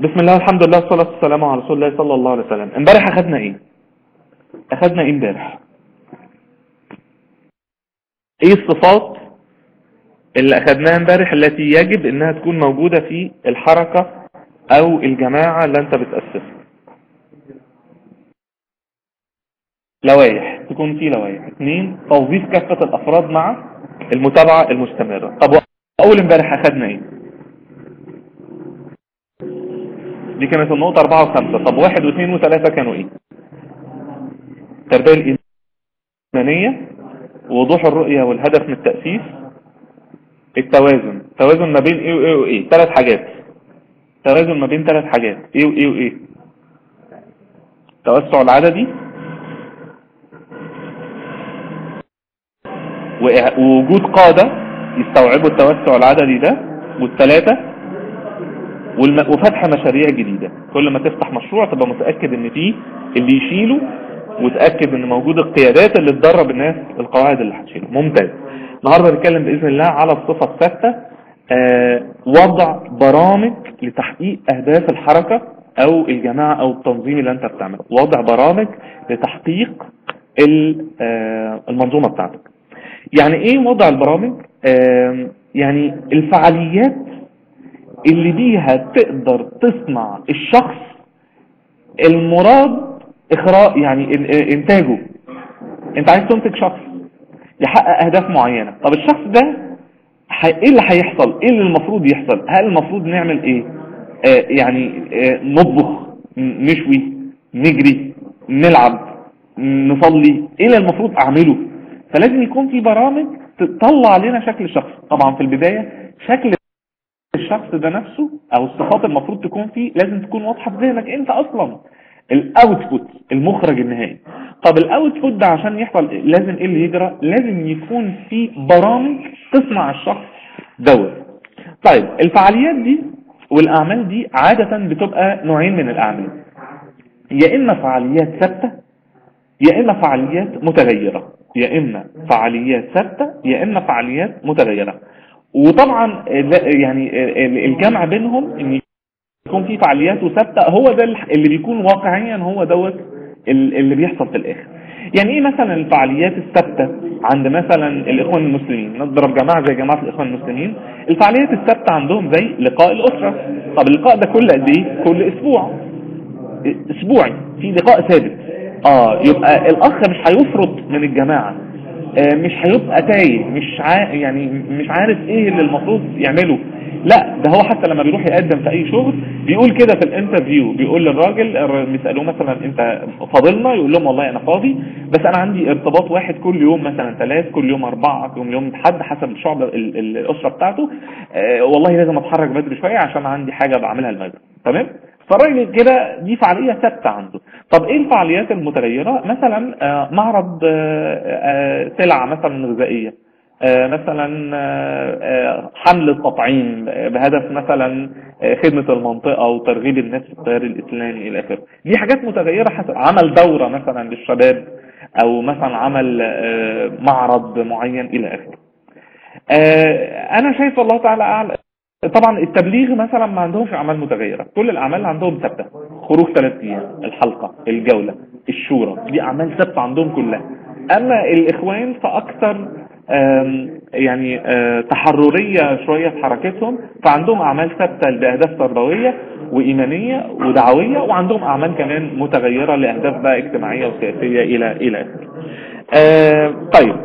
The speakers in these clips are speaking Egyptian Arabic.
بسم الله والحمد لله والصلاة والسلام على رسول الله صلى الله عليه وسلم امبارح اخدنا ايه اخدنا ايه امبارح ايه الصفات اللي اخدناها امبارح التي يجب انها تكون موجودة في الحركة او الجماعة اللي انت بتأسسها لوائح تكون في لوائح اثنين توظيف كافة الافراد مع المتابعة المستمرة طب اول امبارح اخدنا ايه دي كانت النقطة اربعة وخمسة طب واحد واثنين وثلاثة كانوا ايه التربية الإيمانية وضوح الرؤية والهدف من التأسيس التوازن توازن ما بين ايه وايه وايه ثلاث حاجات توازن ما بين ثلاث حاجات ايه وايه وايه التوسع العددي ووجود قادة يستوعبوا التوسع العددي ده والثلاثة والم... وفتح مشاريع جديدة كل ما تفتح مشروع تبقى متأكد ان فيه اللي يشيله وتأكد ان موجود القيادات اللي تدرب الناس القواعد اللي هتشيله ممتاز النهاردة نتكلم بإذن الله على الصفة السادسة آه وضع برامج لتحقيق أهداف الحركة أو الجماعة أو التنظيم اللي أنت بتعمله وضع برامج لتحقيق آه المنظومة بتاعتك يعني ايه وضع البرامج آه يعني الفعاليات اللي بيها تقدر تصنع الشخص المراد اخراء يعني انتاجه انت عايز تنتج شخص يحقق اهداف معينة طب الشخص ده ايه اللي هيحصل ايه اللي المفروض يحصل هل المفروض نعمل ايه آه يعني آه نطبخ نشوي نجري نلعب نصلي ايه اللي المفروض اعمله فلازم يكون في برامج تطلع لنا شكل الشخص طبعا في البداية شكل الشخص ده نفسه او الصفات المفروض تكون فيه لازم تكون واضحة في ذهنك انت اصلا الاوتبوت المخرج النهائي طب الاوتبوت ده عشان يحصل لازم ايه اللي يجرى لازم يكون في برامج تصنع الشخص دوت طيب الفعاليات دي والاعمال دي عادة بتبقى نوعين من الاعمال يا اما فعاليات ثابتة يا اما فعاليات متغيرة يا اما فعاليات ثابتة يا اما فعاليات متغيرة وطبعا يعني الجمع بينهم ان يكون في فعاليات ثابته هو ده اللي بيكون واقعيا هو دوت اللي بيحصل في الاخر يعني ايه مثلا الفعاليات الثابته عند مثلا الاخوان المسلمين نضرب جماعه زي جماعه الاخوان المسلمين الفعاليات الثابته عندهم زي لقاء الاسره طب اللقاء ده كل قد ايه كل اسبوع اسبوعي في لقاء ثابت اه يبقى الاخ مش هيفرط من الجماعه آه مش هيبقى تايه مش عا يعني مش عارف ايه اللي المفروض يعمله لا ده هو حتى لما بيروح يقدم في اي شغل بيقول كده في الانترفيو بيقول للراجل بيسالوه مثلا انت فاضلنا يقول لهم والله انا فاضي بس انا عندي ارتباط واحد كل يوم مثلا ثلاث كل يوم اربعة كل يوم حد حسب الشعب الاسره بتاعته آه والله لازم اتحرك بدري شويه عشان عندي حاجه بعملها المغرب تمام فالراجل كده دي فعالية ثابتة عنده طب ايه الفعاليات المتغيرة مثلا آه معرض آه سلع مثلا غذائية مثلا حمل التطعيم بهدف مثلا خدمة المنطقة وترغيب الناس في التيار الإسلامي إلى آخره دي حاجات متغيرة حسب عمل دورة مثلا للشباب أو مثلا عمل معرض معين إلى آخره أنا شايف الله تعالى أعلم طبعا التبليغ مثلا ما عندهمش اعمال متغيرة كل الاعمال عندهم ثابته خروج ثلاث ايام الحلقة الجولة الشورى دي اعمال ثابته عندهم كلها اما الاخوان فاكثر يعني تحررية شوية في حركتهم فعندهم اعمال ثابته لاهداف تربوية وايمانية ودعوية وعندهم اعمال كمان متغيرة لاهداف بقى اجتماعية وسياسية الى الى اخره طيب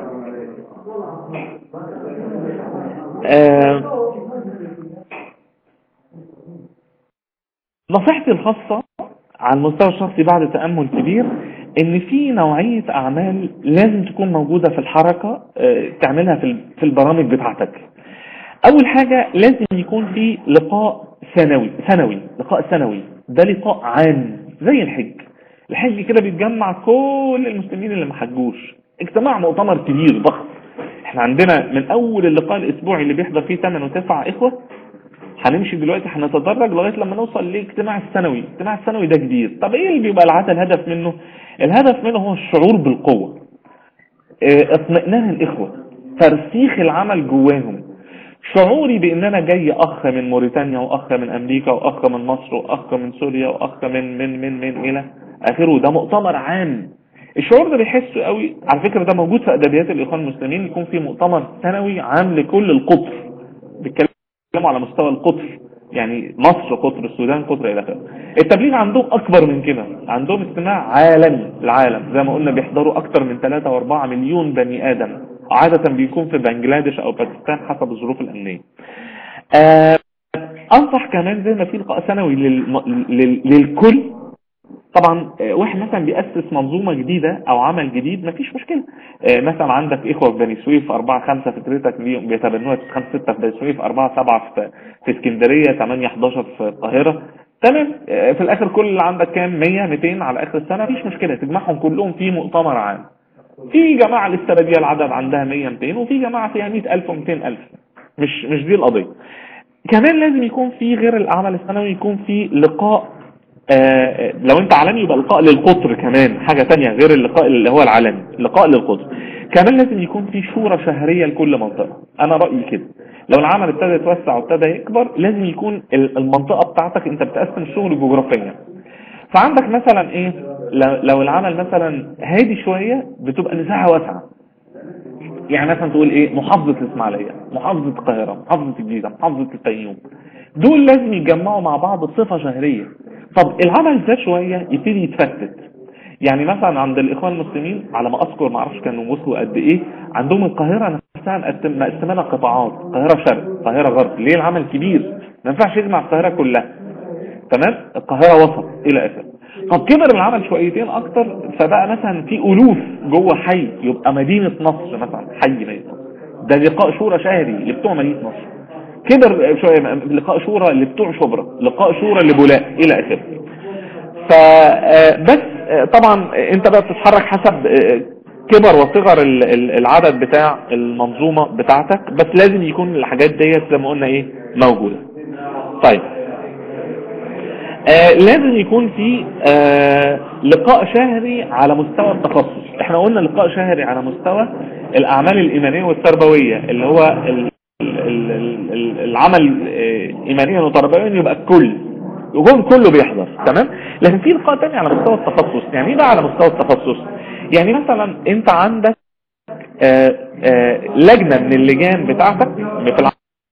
نصيحتي الخاصة على المستوى الشخصي بعد تأمل كبير ان في نوعية اعمال لازم تكون موجودة في الحركة تعملها في البرامج بتاعتك اول حاجة لازم يكون في لقاء سنوي سنوي لقاء سنوي ده لقاء عام زي الحج الحج كده بيتجمع كل المسلمين اللي ما حجوش اجتماع مؤتمر كبير ضخم احنا عندنا من اول اللقاء الاسبوعي اللي بيحضر فيه 8 و9 اخوة هنمشي دلوقتي هنتدرج لغاية لما نوصل للاجتماع السنوي الاجتماع السنوي ده كبير طب ايه اللي بيبقى العادة الهدف منه الهدف منه هو الشعور بالقوة اه اطمئنان الاخوة ترسيخ العمل جواهم شعوري بان انا جاي اخ من موريتانيا واخ من امريكا واخ من مصر واخ من سوريا واخ من من من من الى اخره ده مؤتمر عام الشعور ده بيحسه قوي على فكرة ده موجود في ادبيات الاخوان المسلمين يكون في مؤتمر سنوي عام لكل القطر بيتكلموا على مستوى القطر يعني مصر قطر السودان قطر الى اخره التبليغ عندهم اكبر من كده عندهم استماع عالمي العالم زي ما قلنا بيحضروا اكتر من 3 و4 مليون بني ادم عادة بيكون في بنجلاديش او باكستان حسب الظروف الامنية آه انصح كمان زي ما في لقاء سنوي للكل طبعا آه، واحد مثلا بيأسس منظومة جديدة او عمل جديد مفيش مشكلة آه، مثلا عندك اخوة في بني سويف اربعة خمسة فكرتك ليهم بيتبنوها خمسة ستة في بني سويف اربعة سبعة في, في اسكندرية ثمانية 11 في القاهرة تمام آه، في الاخر كل اللي عندك كام 100 200 على اخر السنة مفيش مشكلة تجمعهم كلهم في مؤتمر عام في جماعة لسه باديه العدد عندها 100 200 وفي جماعة فيها 100000 و200000 مش مش دي القضية كمان لازم يكون في غير العمل السنوي يكون في لقاء آه لو انت عالمي يبقى لقاء للقطر كمان حاجة تانية غير اللقاء اللي هو العالمي لقاء للقطر كمان لازم يكون في شورى شهرية لكل منطقة انا رأيي كده لو العمل ابتدى يتوسع وابتدى يكبر لازم يكون المنطقة بتاعتك انت بتقسم الشغل جغرافيا فعندك مثلا ايه لو العمل مثلا هادي شوية بتبقى مساحة واسعة يعني مثلا تقول ايه محافظة الاسماعيلية محافظة القاهرة محافظة الجيزة محافظة الفيوم دول لازم يتجمعوا مع بعض بصفة شهرية طب العمل ده شوية يبتدي يتفتت يعني مثلا عند الاخوان المسلمين على ما اذكر ما اعرفش كانوا وصلوا قد ايه عندهم القاهرة نفسها مقسمة لها قطاعات القاهرة شرق القاهرة غرب ليه العمل كبير ما ينفعش يجمع القاهرة كلها تمام القاهرة وسط الى اخره طب كبر العمل شويتين اكتر فبقى مثلا في الوف جوه حي يبقى مدينة نصر مثلا حي مدينة نصر ده لقاء شورى شهري اللي بتوع مدينة نصر كبر شوية لقاء شورى اللي بتوع شبرا لقاء شورى لبولاء الى اخره فبس طبعا انت بقى بتتحرك حسب كبر وصغر العدد بتاع المنظومة بتاعتك بس لازم يكون الحاجات ديت زي ما قلنا ايه موجودة طيب آه لازم يكون في آه لقاء شهري على مستوى التخصص احنا قلنا لقاء شهري على مستوى الاعمال الايمانية والتربوية اللي هو ال ال ال العمل آه ايمانيا وتربويا يبقى الكل يكون كله بيحضر تمام لكن في لقاء تاني على مستوى التخصص يعني ايه بقى على مستوى التخصص يعني مثلا انت عندك آه، آه، لجنة من اللجان بتاعتك في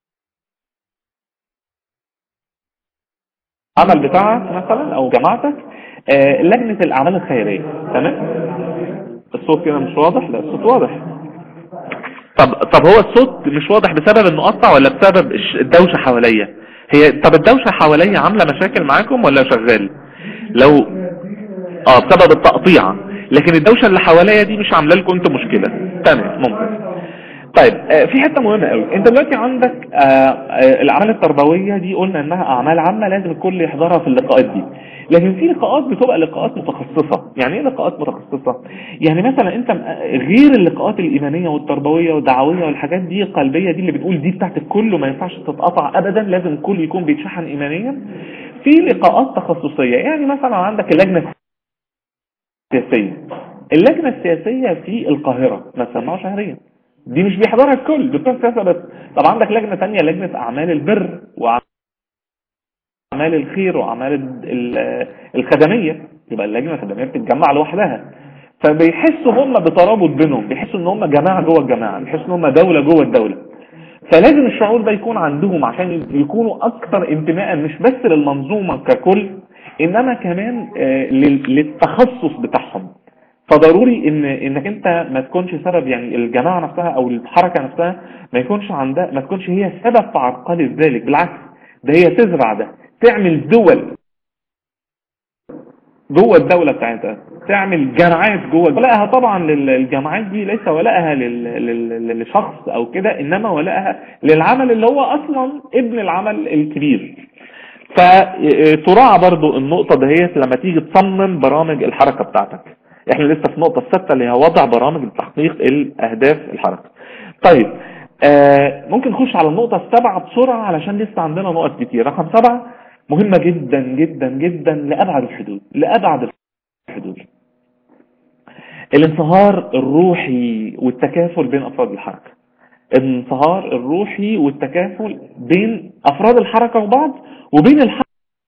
العمل بتاعك مثلا او جماعتك آه، لجنة الاعمال الخيرية تمام الصوت كده مش واضح لا الصوت واضح طب طب هو الصوت مش واضح بسبب انه قطع ولا بسبب الدوشة حواليا هي طب الدوشة حواليا عاملة مشاكل معاكم ولا شغال لو اه بسبب التقطيع لكن الدوشة اللي حواليا دي مش عامله لكم انتوا مشكلة تمام ممكن طيب آه، في حتة مهمة قوي انت دلوقتي عندك آه، آه، الاعمال التربوية دي قلنا انها اعمال عامة لازم الكل يحضرها في اللقاءات دي لكن في لقاءات بتبقى لقاءات متخصصة يعني ايه لقاءات متخصصة يعني مثلا انت غير اللقاءات الايمانية والتربوية والدعوية والحاجات دي القلبية دي اللي بنقول دي بتاعت الكل وما ينفعش تتقطع ابدا لازم الكل يكون بيتشحن ايمانيا في لقاءات تخصصية يعني مثلا عندك اللجنة السياسية اللجنة السياسية في القاهرة مثلا شهريا دي مش بيحضرها الكل بتوع السياسة بس طب عندك لجنة تانية لجنة اعمال البر واعمال الخير واعمال الخدمية يبقى اللجنة الخدمية بتتجمع لوحدها فبيحسوا هم بترابط بينهم بيحسوا ان هم جماعة جوه الجماعة بيحسوا ان هم دولة جوه الدولة فلازم الشعور ده يكون عندهم عشان يكونوا اكثر انتماء مش بس للمنظومة ككل انما كمان آه، للتخصص بتاعهم فضروري ان انك انت ما تكونش سبب يعني الجماعة نفسها او الحركة نفسها ما يكونش عندها ما تكونش هي سبب في عرقلة ذلك بالعكس ده هي تزرع ده تعمل دول جوه الدولة بتاعتها تعمل جماعات جوه ولاءها طبعا للجماعات دي ليس ولاءها لشخص او كده انما ولاءها للعمل اللي هو اصلا ابن العمل الكبير فتراعى برضو النقطة دهيت لما تيجي تصمم برامج الحركة بتاعتك احنا لسه في النقطة السادسة اللي هي وضع برامج لتحقيق الاهداف الحركة طيب آه ممكن نخش على النقطة السابعة بسرعة علشان لسه عندنا نقط كتير رقم سبعة مهمة جدا جدا جدا لأبعد الحدود لأبعد الحدود الانصهار الروحي والتكافل بين أفراد الحركة الانصهار الروحي والتكافل بين افراد الحركة وبعض وبين الحركة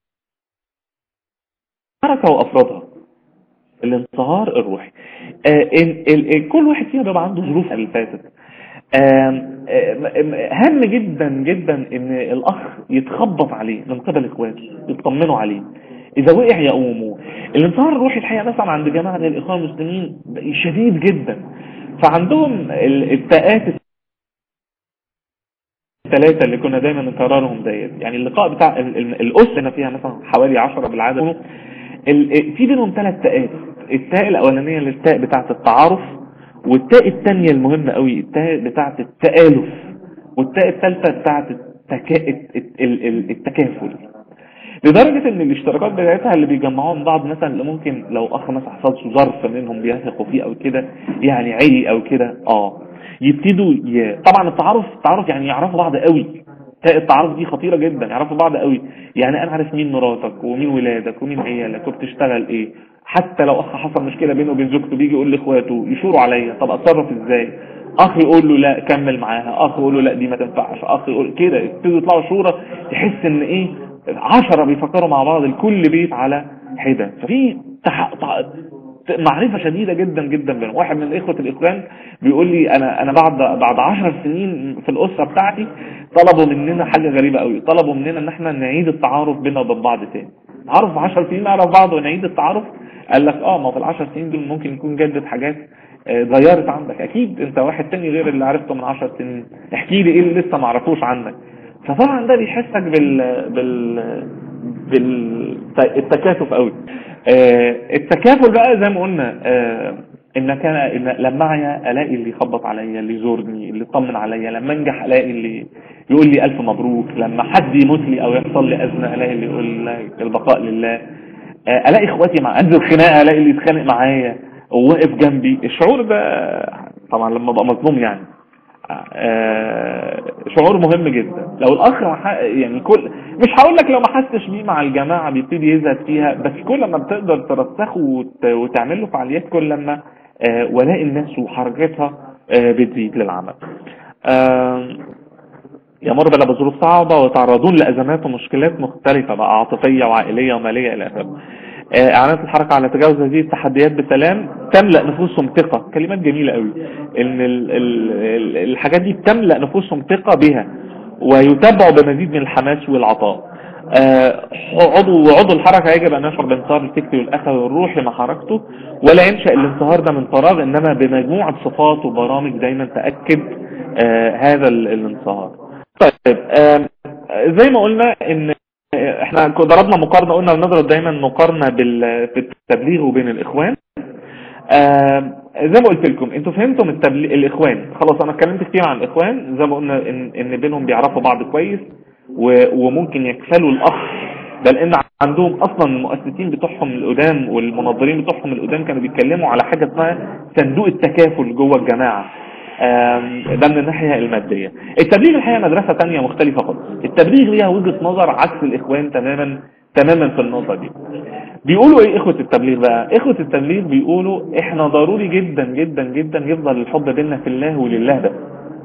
وافرادها الانصهار الروحي آه ال ال كل واحد فينا بيبقى عنده ظروف اللي فاتت هام جدا جدا ان الاخ يتخبط عليه من قبل اخواته يطمنوا عليه اذا وقع يقوموا الانصهار الروحي الحقيقه مثلا عند جماعه الاخوان المسلمين شديد جدا فعندهم التاءات الثلاثة اللي كنا دايما نكررهم ديت يعني اللقاء بتاع الأس هنا فيها مثلا حوالي عشرة بالعدد في بينهم ثلاث تاءات التاء الأولانية للتاء بتاعة التعارف والتاء الثانية المهمة قوي التاء بتاعة التآلف والتاء الثالثة بتاعة التكا... التكافل لدرجة ان الاشتراكات بتاعتها اللي بيجمعوهم بعض مثلا اللي ممكن لو اخ مثلا حصل ظرف منهم بيثقوا فيه او كده يعني عي او كده اه يبتدوا ي... طبعا التعارف التعارف يعني يعرفوا بعض قوي التعارف دي خطيرة جدا يعرفوا بعض قوي يعني انا عارف مين مراتك ومين ولادك ومين عيالك وبتشتغل ايه حتى لو اخ حصل مشكلة بينه وبين زوجته بيجي يقول لاخواته يشوروا عليا طب اتصرف ازاي اخ يقول له لا كمل معاها اخ يقول له لا دي ما تنفعش اخ يقول كده يبتدوا يطلعوا شورى تحس ان ايه عشرة بيفكروا مع بعض الكل بيت على حدة ففي تح... معرفة شديدة جدا جدا بينهم واحد من اخوة الاخوان بيقول لي انا انا بعد بعد 10 سنين في الاسرة بتاعتي طلبوا مننا حاجة غريبة قوي طلبوا مننا ان احنا نعيد التعارف بينا وبين بعض تاني تعرف 10 سنين نعرف بعض ونعيد التعارف قال لك اه ما في العشر سنين دول ممكن يكون جدد حاجات اتغيرت عندك اكيد انت واحد تاني غير اللي عرفته من 10 سنين احكي لي ايه اللي لسه ما عرفوش عنك فطبعا ده بيحسك بال بال بالتكاتف قوي اه التكافل بقى زي ما قلنا اه ان كان إن لما اعيا الاقي اللي يخبط عليا اللي يزورني اللي يطمن عليا لما انجح الاقي اللي يقول لي الف مبروك لما حد يموت لي او يحصل لي ازمه الاقي اللي يقول لي البقاء لله اه الاقي اخواتي مع انزل خناقه الاقي اللي يتخانق معايا وواقف جنبي الشعور ده طبعا لما ابقى مظلوم يعني شعور مهم جدا لو الاخ يعني كل مش هقول لك لو ما حسش بيه مع الجماعه بيبتدي يزهد فيها بس كل ما بتقدر ترسخه وتعمل له فعاليات كل لما ولاء الناس وحركتها بتزيد للعمل يمر بلا بظروف صعبة ويتعرضون لأزمات ومشكلات مختلفة بقى عاطفية وعائلية ومالية إلى آخره اعلانات الحركة على تجاوز هذه التحديات بسلام تملأ نفوسهم ثقة كلمات جميلة قوي ان ال ال الحاجات دي تملأ نفوسهم ثقة بها ويتبعوا بمزيد من الحماس والعطاء عضو عضو الحركة يجب ان يشعر بانصهار الفكري والاخوي والروحي مع حركته ولا ينشأ الانصهار ده من فراغ انما بمجموعة صفات وبرامج دايما تأكد هذا الانصهار طيب زي ما قلنا ان احنا ضربنا مقارنة قلنا بنضرب دايما مقارنة بال... في التبليغ وبين الاخوان آه زي ما قلت لكم انتوا فهمتم التبليغ الاخوان خلاص انا اتكلمت كتير عن الاخوان زي ما قلنا ان, إن بينهم بيعرفوا بعض كويس و... وممكن يكفلوا الاخ بل ان عندهم اصلا المؤسسين بتوعهم القدام والمنظرين بتوعهم القدام كانوا بيتكلموا على حاجة اسمها صندوق التكافل جوه الجماعة ده من الناحية المادية التبليغ الحقيقة مدرسة تانية مختلفة خالص التبليغ ليها وجهة نظر عكس الإخوان تماما تماما في النقطة دي بيقولوا ايه إخوة التبليغ بقى إخوة التبليغ بيقولوا احنا ضروري جدا جدا جدا يفضل الحب بيننا في الله ولله بس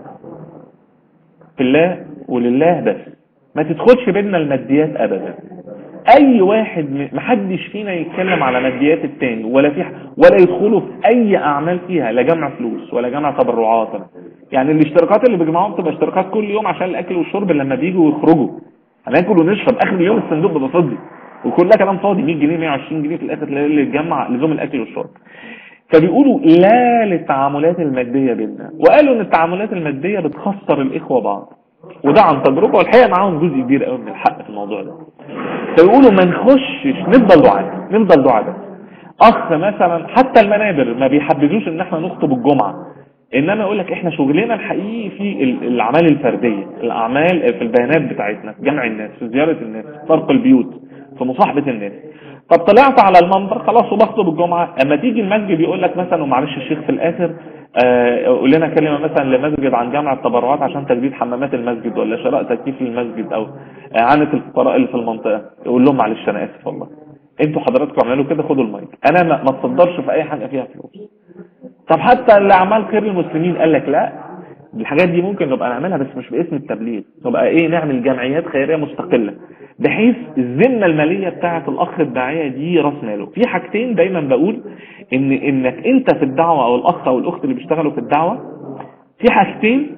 في الله ولله بس ما تدخلش بيننا الماديات أبدا اي واحد محدش فينا يتكلم على ماديات التاني ولا في ولا يدخلوا في اي اعمال فيها لا جمع فلوس ولا جمع تبرعات يعني الاشتراكات اللي بيجمعوهم بتبقى اشتراكات كل يوم عشان الاكل والشرب لما بيجوا يخرجوا هناكل ونشرب اخر اليوم الصندوق بيبقى فاضي وكلها كلام فاضي 100 جنيه 120 جنيه في الاخر اللي يتجمع لزوم الاكل والشرب فبيقولوا لا للتعاملات المادية بيننا وقالوا ان التعاملات المادية بتخسر الاخوة بعض وده عن تجربة والحقيقة معاهم جزء كبير قوي من الحق في الموضوع ده فيقولوا ما نخشش نفضل دعاء نفضل دعاء بس اخ مثلا حتى المنابر ما بيحبذوش ان احنا نخطب الجمعة انما يقول لك احنا شغلنا الحقيقي في الاعمال الفردية الاعمال في البيانات بتاعتنا في جمع الناس في زيارة الناس في طرق البيوت في مصاحبة الناس طب طلعت على المنبر خلاص وبخطب الجمعة اما تيجي المسجد يقول لك مثلا ومعلش الشيخ في الاخر قول لنا كلمة مثلا لمسجد عن جمع التبرعات عشان تجديد حمامات المسجد ولا شراء تكييف للمسجد او عانة الفقراء اللي في المنطقة يقول لهم معلش انا اسف والله انتوا حضراتكم اعملوا كده خدوا المايك انا ما, ما تصدرش في اي حاجة فيها فلوس طب حتى اللي اعمال خير المسلمين قال لك لا الحاجات دي ممكن نبقى نعملها بس مش باسم التبليغ نبقى ايه نعمل جمعيات خيرية مستقلة بحيث الذمة المالية بتاعة الاخ الداعية دي راس ماله في حاجتين دايما بقول ان انك انت في الدعوة او الاخ او الاخت اللي بيشتغلوا في الدعوة في حاجتين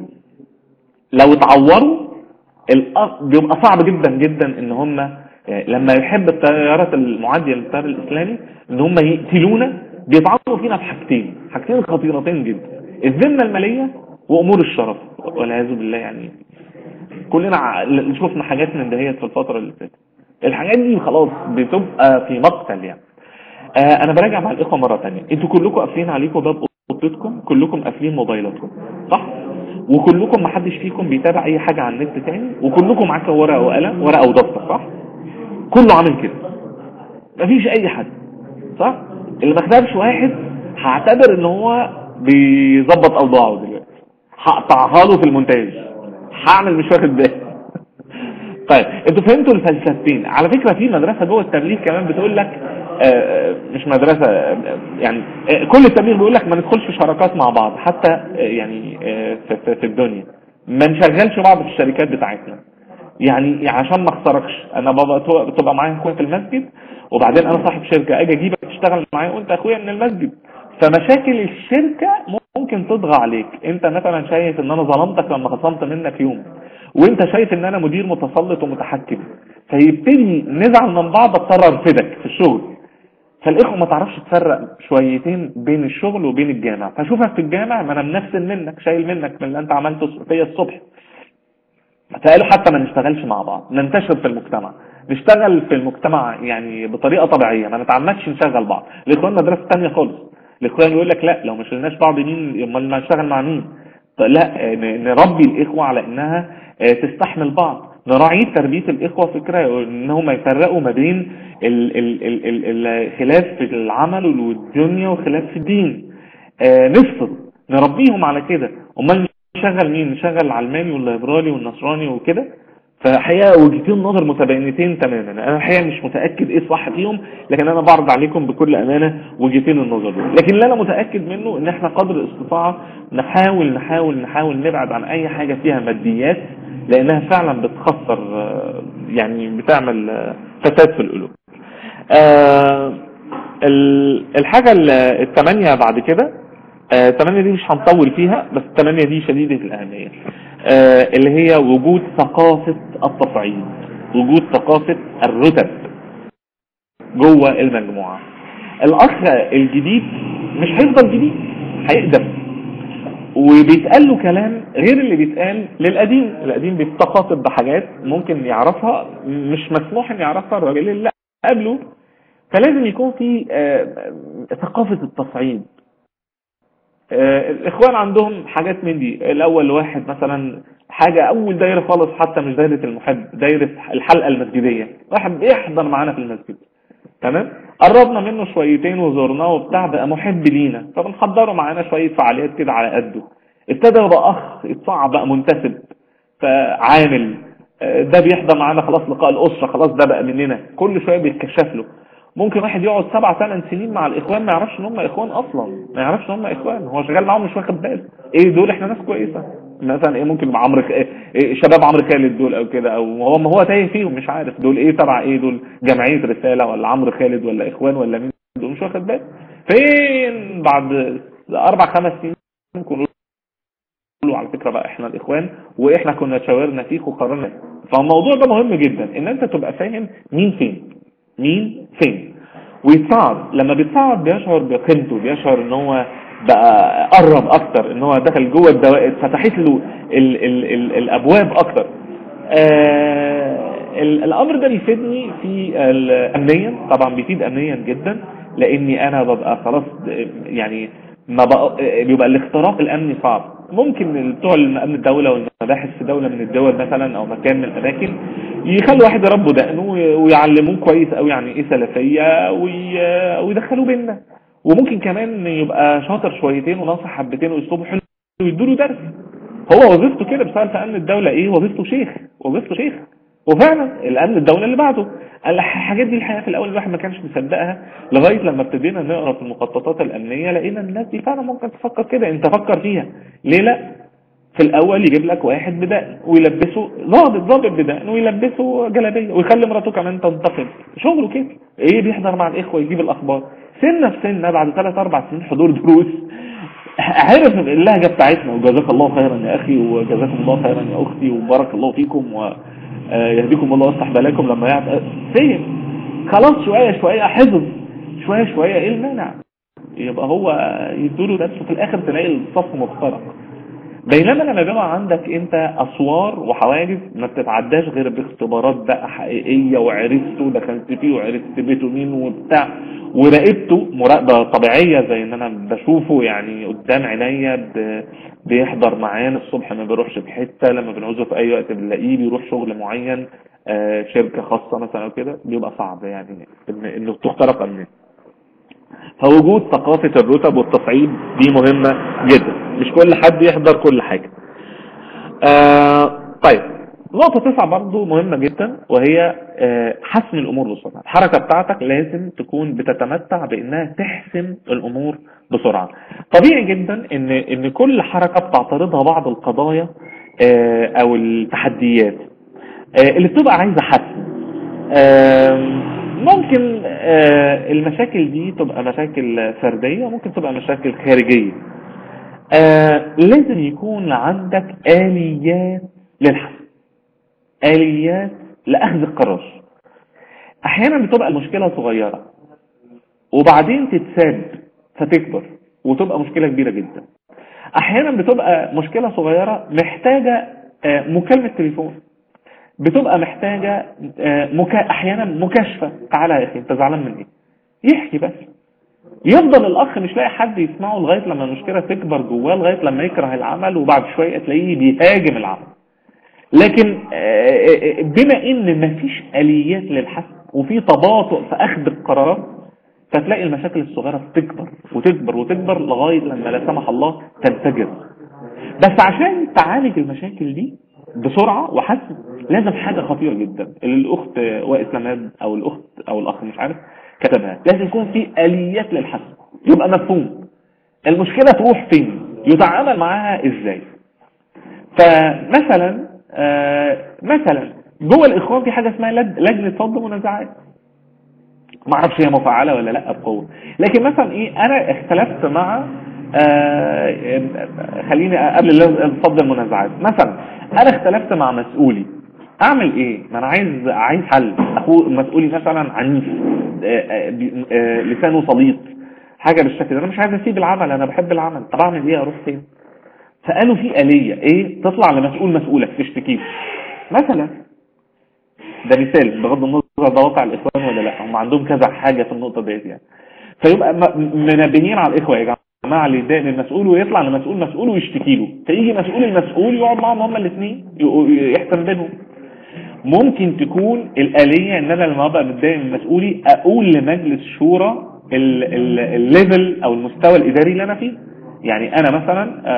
لو اتعوروا بيبقى صعب جدا جدا ان هم لما يحب التيارات المعادية للتيار الاسلامي ان هم يقتلونا بيتعرضوا فينا في حاجتين حاجتين خطيرتين جدا الذمة المالية وامور الشرف والعياذ بالله يعني كلنا شفنا حاجات من دهيت في الفترة اللي فاتت الحاجات دي خلاص بتبقى في مقتل يعني آه انا براجع مع الاخوة مرة تانية انتوا كلكم قافلين عليكم باب اوضتكم كلكم قافلين موبايلاتكم صح وكلكم محدش فيكم بيتابع اي حاجة على النت تاني وكلكم معاك ورقة وقلم ورقة ودفتر صح كله عامل كده مفيش اي حد صح اللي ما كتبش واحد هعتبر ان هو بيظبط اوضاعه دلوقتي هقطعها له في المونتاج هعمل مش واخد بالي طيب انتوا فهمتوا الفلسفتين على فكرة في مدرسة جوه التبليغ كمان بتقول لك آه مش مدرسة يعني آه كل التبليغ بيقول لك ما ندخلش شراكات مع بعض حتى آه يعني في, في الدنيا ما نشغلش بعض في الشركات بتاعتنا يعني عشان ما اخسركش انا بابا تبقى معايا اخويا في المسجد وبعدين انا صاحب شركة اجي اجيبك تشتغل معايا وانت اخويا من المسجد فمشاكل الشركة ممكن تضغى عليك انت مثلا شايف ان انا ظلمتك لما خصمت منك يوم وانت شايف ان انا مدير متسلط ومتحكم فيبتدي نزعل من بعض اضطر ارفدك في الشغل فالاخوه ما تعرفش تفرق شويتين بين الشغل وبين الجامع فشوفك في الجامع ما انا منفسن منك شايل منك من اللي انت عملته فيا الصبح فقالوا حتى ما نشتغلش مع بعض ننتشر في المجتمع نشتغل في المجتمع يعني بطريقة طبيعية ما نتعمدش نشغل بعض الاخوان مدرسة تانية خالص الاخوان يقول لك لا لو ما شلناش بعض مين امال ما نشتغل مع مين لا نربي الاخوة على انها تستحمل بعض نراعي تربية الاخوة فكرة انهم يفرقوا ما بين الخلاف في العمل والدنيا وخلاف في الدين نفصل نربيهم على كده امال نشغل مين نشغل العلماني والليبرالي والنصراني وكده فحقيقة وجهتين نظر متباينتين تماما انا الحقيقة مش متأكد ايه صح فيهم لكن انا بعرض عليكم بكل امانة وجهتين النظر دول لكن اللي انا متأكد منه ان احنا قدر الاستطاعة نحاول نحاول نحاول نبعد عن اي حاجة فيها ماديات لانها فعلا بتخسر يعني بتعمل فساد في القلوب الحاجة الثمانية بعد كده الثمانية دي مش هنطول فيها بس الثمانية دي شديدة الأهمية آه اللي هي وجود ثقافة التصعيد وجود ثقافة الرتب جوه المجموعة الأخ الجديد مش هيفضل جديد هيقدم وبيتقال له كلام غير اللي بيتقال للقديم القديم بيتخاطب بحاجات ممكن يعرفها مش مسموح ان يعرفها الراجل اللي قبله فلازم يكون في آه ثقافة التصعيد الاخوان عندهم حاجات من دي الاول واحد مثلا حاجة اول دايرة خالص حتى مش دايرة المحب دايرة الحلقة المسجدية واحد بيحضر معانا في المسجد تمام قربنا منه شويتين وزورناه وبتاع بقى محب لينا فبنحضره معانا شوية فعاليات كده على قده ابتدى يبقى اخ يتصعب بقى منتسب فعامل ده بيحضر معانا خلاص لقاء الاسرة خلاص ده بقى مننا كل شوية بيتكشف له ممكن واحد يقعد سبع ثمان سنين مع الاخوان ما يعرفش ان هم اخوان اصلا ما يعرفش ان هم اخوان هو شغال معاهم مش واخد باله ايه دول احنا ناس كويسه مثلا ايه ممكن عمرو إيه شباب عمرو خالد دول او كده او هو ما هو تايه فيهم مش عارف دول ايه تبع ايه دول جمعيه رساله ولا عمرو خالد ولا اخوان ولا مين دول مش واخد باله فين بعد اربع خمس سنين ممكن يقولوا على فكره بقى احنا الاخوان واحنا كنا تشاورنا فيك وقررنا فالموضوع ده مهم جدا ان انت تبقى فاهم مين فين مين فين ويتصعد لما بيتصعد بيشعر بقيمته بيشعر ان هو بقى قرب اكتر ان هو دخل جوه الدوائر فتحت له ال ال ال الابواب اكتر آه الامر ده بيفيدني في امنيا طبعا بيفيد امنيا جدا لاني انا ببقى خلاص يعني ما بقى بيبقى الاختراق الامني صعب ممكن بتوع امن الدولة والمباحث في دولة من الدول مثلا او مكان من الاماكن يخلوا واحد يربوا دقنه ويعلموه كويس قوي يعني ايه سلفية ويدخلوه بينا وممكن كمان يبقى شاطر شويتين وناصح حبتين واسلوبه حلو ويدوا له درس هو وظيفته كده بسبب في امن الدولة ايه وظيفته شيخ وظيفته شيخ وفعلا الامن الدولة اللي بعده الحاجات دي الحقيقة في الاول الواحد ما كانش مصدقها لغاية لما ابتدينا نقرا في المخططات الامنية لقينا الناس دي فعلا ممكن تفكر كده انت فكر فيها ليه لا في الاول يجيب لك واحد بدقن ويلبسه ضابط ضابط بدقن ويلبسه جلابيه ويخلي مراته كمان تنتقد شغله كده ايه بيحضر مع الاخوه يجيب الاخبار سنه في سنه بعد ثلاث اربع سنين حضور دروس عرف اللهجه بتاعتنا وجزاك الله خيرا يا اخي وجزاكم الله خيرا يا اختي وبارك الله فيكم ويهديكم الله ويصلح بالكم لما يعرف فين خلاص شويه شويه حفظ شويه شويه ايه المانع يبقى هو يدوله درس وفي الاخر تلاقي الصف مفترق بينما لما بيبقى عندك انت اسوار وحواجز ما بتتعداش غير باختبارات بقى حقيقية وعرفته ودخلت فيه وعرفت بيته مين وبتاع وراقبته مراقبة طبيعية زي ان انا بشوفه يعني قدام عينيا بيحضر معانا الصبح ما بيروحش في حتة لما بنعوزه في اي وقت بنلاقيه بيروح شغل معين آه شركة خاصة مثلا او كده بيبقى صعب يعني ان انه تخترق امنه فوجود ثقافة الرتب والتصعيد دي مهمة جدا مش كل حد يحضر كل حاجة آه طيب نقطة تسعة برضو مهمة جدا وهي آه حسم الأمور بسرعة الحركة بتاعتك لازم تكون بتتمتع بأنها تحسم الأمور بسرعة طبيعي جدا ان, إن كل حركة بتعترضها بعض القضايا آه أو التحديات آه اللي بتبقى عايزة حسم ممكن المشاكل دي تبقى مشاكل فردية ممكن تبقى مشاكل خارجية لازم يكون عندك آليات للحسم آليات لأخذ القرار أحيانا بتبقى المشكلة صغيرة وبعدين تتساب فتكبر وتبقى مشكلة كبيرة جدا أحيانا بتبقى مشكلة صغيرة محتاجة مكالمة تليفون بتبقى محتاجة مكا... احيانا مكاشفة تعالى يا اخي انت زعلان من ايه يحكي بس يفضل الاخ مش لاقي حد يسمعه لغاية لما المشكلة تكبر جواه لغاية لما يكره العمل وبعد شوية تلاقيه بيهاجم العمل لكن بما ان مفيش اليات للحسم وفي تباطؤ في اخذ القرارات فتلاقي المشاكل الصغيرة بتكبر وتكبر وتكبر لغاية لما لا سمح الله تنفجر بس عشان تعالج المشاكل دي بسرعة وحسم لازم حاجة خطيرة جدا اللي الأخت وائس لماد أو الأخت أو الأخ مش عارف كتبها لازم يكون في آليات للحسم يبقى مفهوم المشكلة تروح فين يتعامل معاها إزاي فمثلا آه مثلا جوه الإخوان في حاجة اسمها لجنة فض منازعات ما اعرفش هي مفعلة ولا لا بقوة لكن مثلا ايه انا اختلفت مع آه خليني قبل فض المنازعات مثلا انا اختلفت مع مسؤولي اعمل ايه ما انا عايز عايز حل اخوه مسؤولي مثلا عنيف لسانه سليط حاجة بالشكل ده انا مش عايز اسيب العمل انا بحب العمل طب اعمل ايه اروح فين فقالوا في آلية ايه تطلع لمسؤول مسؤولك تشتكيه مثلا ده مثال بغض النظر ده واقع الاخوان ولا لا هم عندهم كذا حاجة في النقطة ديت يعني فيبقى منبهين على الاخوة يا جماعة اللي يتضايق من المسؤول ويطلع لمسؤول مسؤول ويشتكي له فيجي مسؤول المسؤول يقعد معاهم هما الاثنين يحسن بينهم ممكن تكون الآلية ان انا لما ابقى متضايق من مسؤولي اقول لمجلس شورى الليفل او المستوى الاداري اللي انا فيه يعني انا مثلا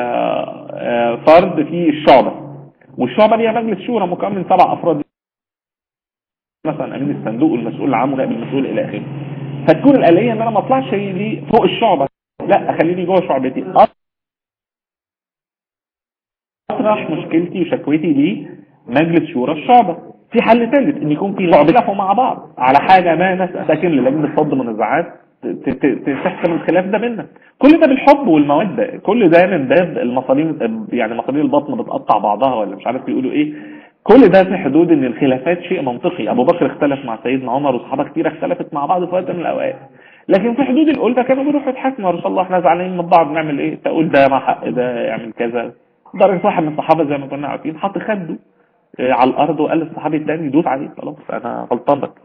فرد في الشعبة والشعبة ليها مجلس شورى مكون من سبع افراد مثلا امين الصندوق والمسؤول العام ونائب المسؤول الى اخره فتكون الآلية ان انا ما اطلعش لي فوق الشعبة لا اخليني جوه شعبتي اطرح مشكلتي وشكوتي لي مجلس شورى الشعبة في حل ثالث ان يكون في شعبة مع بعض على حاجة ما ناس ساكن للجنة فض منازعات تحسم الخلاف ده بينا كل ده بالحب والمودة كل ده من باب المصارين يعني مصارين البطن بتقطع بعضها ولا مش عارف بيقولوا ايه كل ده في حدود ان الخلافات شيء منطقي ابو بكر اختلف مع سيدنا عمر وصحابه كتير اختلفت مع بعض في وقت من الاوقات لكن في حدود القول ده كانوا بيروحوا يتحاكموا يا رسول الله احنا زعلانين من بعض نعمل ايه تقول ده مع حق ده يعمل كذا درجة واحد من الصحابة زي ما كنا عارفين حط خده على الارض وقال للصحابي الثاني دوس عليه خلاص انا غلطان بك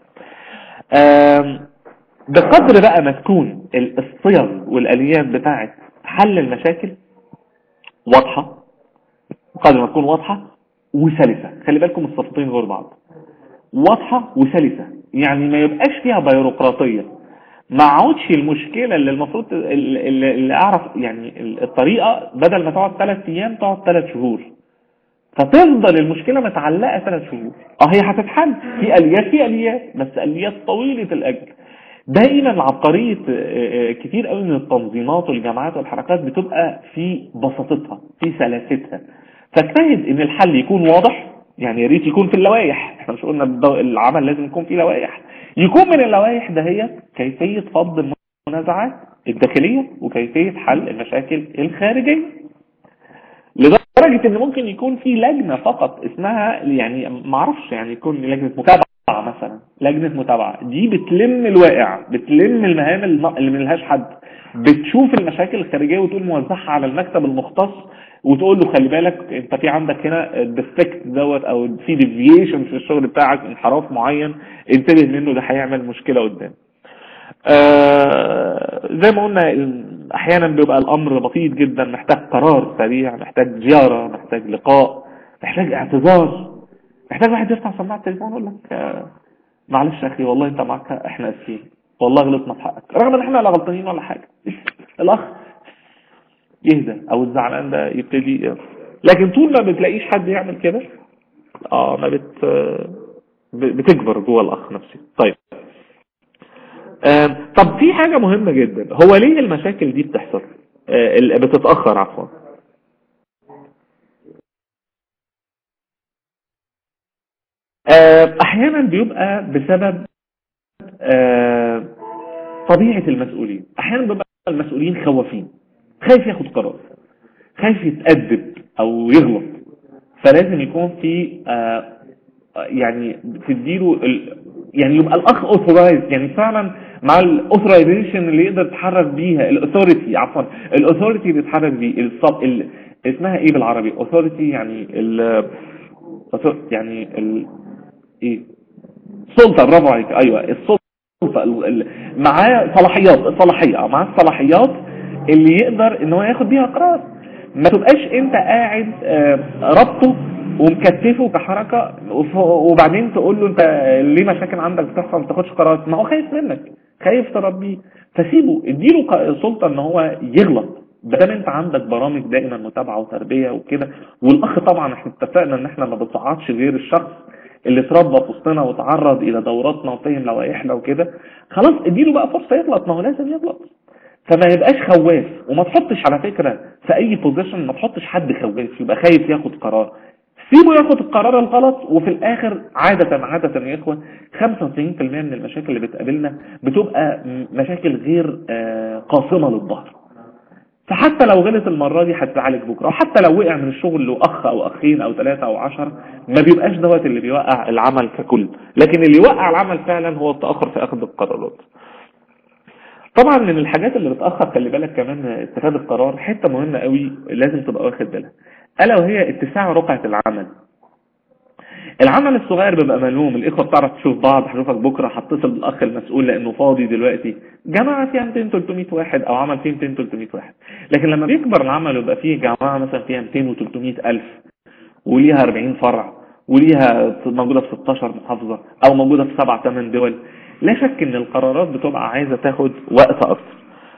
بقدر بقى ما تكون الصيغ والاليات بتاعت حل المشاكل واضحة بقدر ما تكون واضحة وسلسة خلي بالكم الصفتين غير بعض واضحة وسلسة يعني ما يبقاش فيها بيروقراطية ما عودش المشكلة اللي المفروض اللي, اللي اعرف يعني الطريقة بدل ما تقعد ثلاث ايام تقعد ثلاث شهور فتفضل المشكلة متعلقة ثلاث شهور اه هي هتتحل في اليات في اليات بس اليات طويلة الاجل دائما عبقرية كتير قوي من التنظيمات والجامعات والحركات بتبقى في بساطتها في سلاستها فاجتهد ان الحل يكون واضح يعني يا ريت يكون في اللوائح احنا مش قلنا العمل لازم يكون فيه لوائح يكون من اللوائح ده هي كيفية فض المنازعات الداخلية وكيفية حل المشاكل الخارجية لدرجة ان ممكن يكون في لجنة فقط اسمها يعني معرفش يعني يكون لجنة متابعة مثلا لجنة متابعة دي بتلم الواقع بتلم المهام اللي ملهاش حد بتشوف المشاكل الخارجية وتقول موزعها على المكتب المختص وتقول له خلي بالك انت في عندك هنا الديفكت دوت او في ديفيشن في الشغل بتاعك انحراف معين انتبه منه ده هيعمل مشكلة قدام آه زي ما قلنا احيانا بيبقى الامر بسيط جدا محتاج قرار سريع محتاج زيارة محتاج لقاء محتاج اعتذار محتاج واحد يفتح سماعة التليفون يقول لك آه معلش يا اخي والله انت معك احنا اسفين والله غلطنا في حقك رغم ان احنا لا غلطانين ولا حاجة الاخ يهدى او الزعلان ده يبتدي لكن طول ما بتلاقيش حد يعمل كده اه ما بت بتكبر جوه الاخ نفسه طيب طب في حاجة مهمة جدا هو ليه المشاكل دي بتحصل بتتأخر عفوا احيانا بيبقى بسبب طبيعة المسؤولين احيانا بيبقى المسؤولين خوافين خايف ياخد قرار خايف يتأدب او يغلط فلازم يكون في يعني تديله ال... يعني يبقى الاخ اوثورايز يعني فعلا مع الاوثرايزيشن اللي يقدر يتحرك بيها الاثوريتي عفوا الاثوريتي اللي يتحرك بيه الصب ال... اسمها ايه بالعربي اوثوريتي يعني ال يعني ال ايه سلطه برافو عليك ايوه السلطه ال... معاه صلاحيات الصلاحيه معاه الصلاحيات اللي يقدر ان هو ياخد بيها قرار ما تبقاش انت قاعد ربطه ومكتفه كحركة وبعدين تقول له انت ليه مشاكل عندك بتحصل ما تاخدش قرارات ما هو خايف منك خايف تربيه فسيبه اديله سلطة ان هو يغلط بدل انت عندك برامج دائما متابعة وتربية وكده والاخ طبعا احنا اتفقنا ان احنا ما بنصعدش غير الشخص اللي اتربى في وسطنا وتعرض الى دوراتنا وفهم لوائحنا وكده خلاص اديله بقى فرصة يغلط ما هو لازم يغلط فما يبقاش خواف وما تحطش على فكرة في اي بوزيشن ما تحطش حد خواف يبقى خايف ياخد قرار سيبه ياخد القرار الغلط وفي الاخر عادة عادة يا اخوة 95% من المشاكل اللي بتقابلنا بتبقى مشاكل غير قاصمة للظهر فحتى لو غلط المرة دي هتتعالج بكرة وحتى لو وقع من الشغل له اخ او اخين او ثلاثة او عشر ما بيبقاش دوت اللي بيوقع العمل ككل لكن اللي يوقع العمل فعلا هو التأخر في اخذ القرارات طبعا من الحاجات اللي بتأخر خلي بالك كمان اتخاذ القرار حتة مهمة قوي لازم تبقى واخد بالك ألا وهي اتساع رقعة العمل العمل الصغير بيبقى ملوم الإخوة بتعرف تشوف بعض هشوفك بكرة هتصل بالأخ المسؤول لأنه فاضي دلوقتي جماعة فيها 200 300 واحد أو عمل فيه 200 300 واحد لكن لما بيكبر العمل ويبقى فيه جماعة مثلا فيها 200 و 300 ألف وليها 40 فرع وليها موجودة في 16 محافظة أو موجودة في 7 8 دول لا شك ان القرارات بتبقى عايزة تاخد وقت اكتر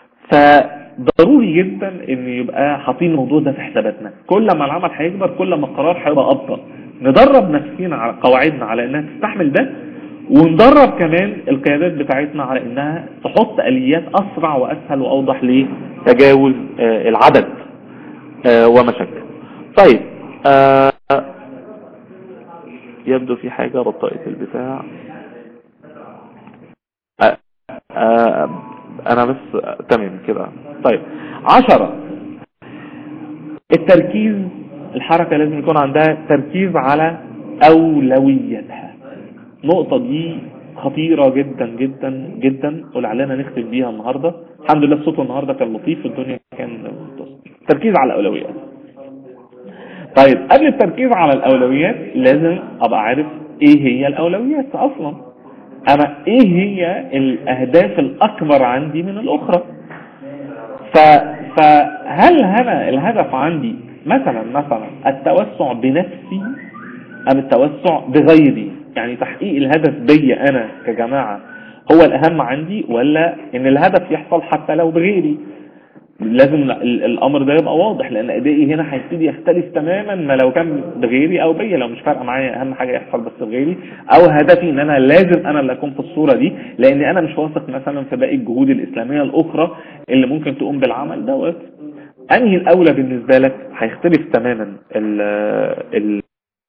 فضروري جدا ان يبقى حاطين الموضوع ده في حساباتنا كل ما العمل هيكبر كل ما القرار هيبقى ابطأ ندرب نفسينا على قواعدنا على انها تستحمل ده وندرب كمان القيادات بتاعتنا على انها تحط اليات اسرع واسهل واوضح لتجاوز آه العدد آه ومشاكل طيب آه يبدو في حاجة بطئت البتاع آه انا بس تمام كده طيب عشرة التركيز الحركة لازم يكون عندها تركيز على اولوياتها النقطة دي خطيرة جدا جدا جدا ولعلنا نختم بيها النهاردة الحمد لله الصوت النهاردة كان لطيف الدنيا كان تركيز على الاولويات طيب قبل التركيز على الاولويات لازم ابقى عارف ايه هي الاولويات اصلا انا ايه هي الاهداف الاكبر عندي من الاخرى ف... فهل هنا الهدف عندي مثلا مثلا التوسع بنفسي ام التوسع بغيري يعني تحقيق الهدف بي انا كجماعة هو الاهم عندي ولا ان الهدف يحصل حتى لو بغيري لازم ال- الامر ده يبقى واضح لان ادائي هنا هيبتدي يختلف تماما ما لو كان بغيري او بيا لو مش فارقه معايا اهم حاجه يحصل بس بغيري او هدفي ان انا لازم انا اللي اكون في الصوره دي لان انا مش واثق مثلا في باقي الجهود الاسلاميه الاخرى اللي ممكن تقوم بالعمل دوت انهي الاولى بالنسبه لك هيختلف تماما ال ال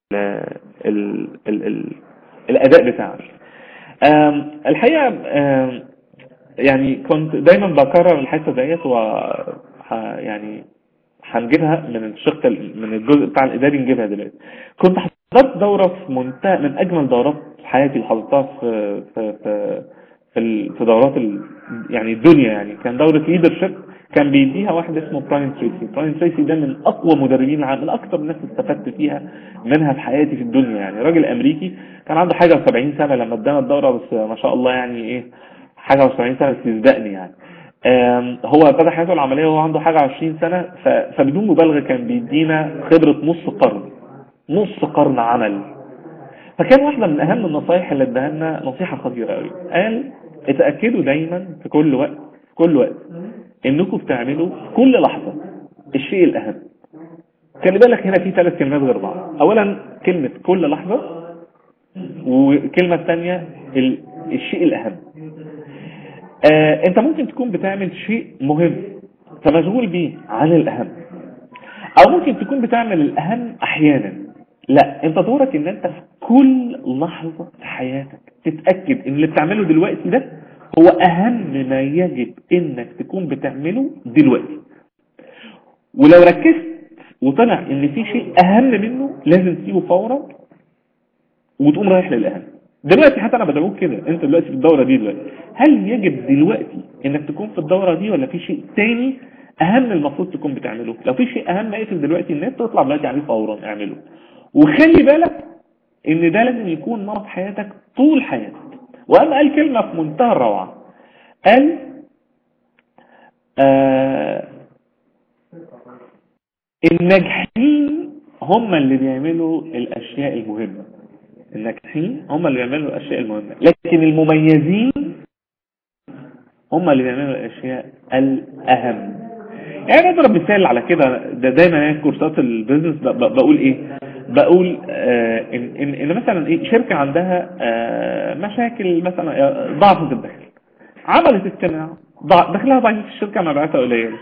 ال ال ال الاداء بتاعك آم، الحقيقه آم، يعني كنت دايما بكرر الحته ديت و ه- يعني هنجيبها من الشق ال- من الجزء بتاع الاداري نجيبها دلوقتي كنت حضرت دوره في منتهى من اجمل دورات حياتي اللي حضرتها في في في في, ال- في دورات ال يعني الدنيا يعني كان دوره ليدرشيب كان بيديها واحد اسمه براين تريسي براين تريسي ده من اقوى مدربين العالم من اكتر الناس اللي استفدت فيها منها في حياتي في الدنيا يعني راجل امريكي كان عنده حاجه و70 سنه لما ادانا الدوره بس ما شاء الله يعني ايه حاجه و70 سنه تسبقني يعني آم، هو ابتدى حياته العمليه وهو عنده حاجه 20 سنه ف- فبدون مبالغه كان بيدينا خبره نص قرن نص قرن عمل فكان واحده من اهم النصايح اللي اداها لنا نصيحه خطيره قوي قال اتاكدوا دايما في كل وقت في كل وقت انكم بتعملوا في كل لحظه الشيء الاهم خلي بالك هنا في ثلاث كلمات غير بعض اولا كلمه كل لحظه والكلمه الثانيه ال- الشيء الاهم آه انت ممكن تكون بتعمل شيء مهم فمشغول بيه عن الاهم او ممكن تكون بتعمل الاهم احيانا لا انت دورك ان انت في كل لحظة في حياتك تتأكد ان اللي بتعمله دلوقتي ده هو اهم ما يجب انك تكون بتعمله دلوقتي ولو ركزت وطلع ان في شيء اهم منه لازم تسيبه فورا وتقوم رايح للاهم دلوقتي حتى انا بدعوك كده انت دلوقتي في الدورة دي دلوقتي هل يجب دلوقتي انك تكون في الدورة دي ولا في شيء تاني اهم المفروض تكون بتعمله لو في شيء اهم اقفل دلوقتي النت تطلع دلوقتي عليه فورا اعمله وخلي بالك ان ده لازم يكون نمط حياتك طول حياتك وقام قال كلمة في منتهى الروعة قال آه الناجحين هم اللي بيعملوا الاشياء المهمة الناجحين هم اللي بيعملوا الاشياء المهمة لكن المميزين هم اللي بيعملوا الاشياء الاهم يعني اضرب مثال على كده ده دايما يعني كورسات البيزنس ب- ب- بقول ايه بقول آه ان, إن, إن مثلا ايه شركة عندها آه مشاكل مثلا آه، ضعف في الدخل عملت اجتماع ضع- دخلها ضعيف في الشركة مبيعاتها قليلة